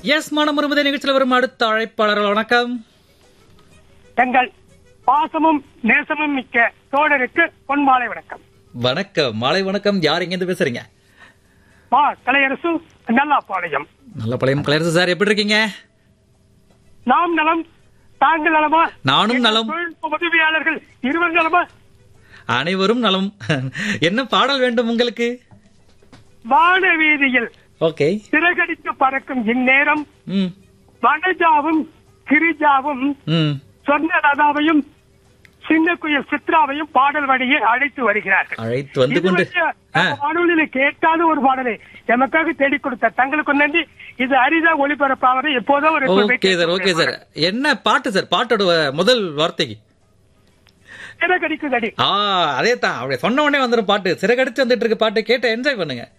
S மனம் ஒரு நிகழ்ச்சியில் வரும் அடுத்த அழைப்பாளர்கள் வணக்கம் தங்கள் பாசமும் நேசமும் மிக்க தோழருக்கு பொன்மாலை வணக்கம் வணக்கம் மாலை வணக்கம் யார் எங்க இருந்து பேசுறீங்க மா கலையரசு நல்லாப்பாளையம் நல்ல பழைய கலையரசு சார் எப்படி இருக்கீங்க நாம் நலம் தாங்கள் நலமா நானும் நலம் தொழில்நுட்ப உதவியாளர்கள் இருவர் நலமா அனைவரும் நலம் என்ன பாடல் வேண்டும் உங்களுக்கு வான வீதியில் ஓகே சிறகடித்து பறக்கும் இந்நேரம் ம் வனஜாவும் கிரிஜாவும் ம் சொர்ணலதாவையும் சின்ன குயில் சித்ராவையும் பாடல் வழியே அழைத்து வருகிறார்கள் அழைத்து வந்து கொண்டு இதுவரை ஆ, நம்ம வானொலியில கேட்காத ஒரு பாடலை எமக்காக தேடி கொடுத்த தங்களுக்கு நன்றி இது அரிதா ஒளிபரப்பாவது எப்போதோ ஒரு ஓகே சார் ஓகே சார் என்ன பாட்டு சார் பாட்டோட முதல் வார்த்தைக்கு சிறகடிக்குதடி ஆ அதே தான் அப்படி சொன்ன உடனே வந்துடும் பாட்டு சிறகடிச்சு வந்துட்டு இருக்கு பாட்டு கேட்டு என்ஜாய் பண்ணுங்க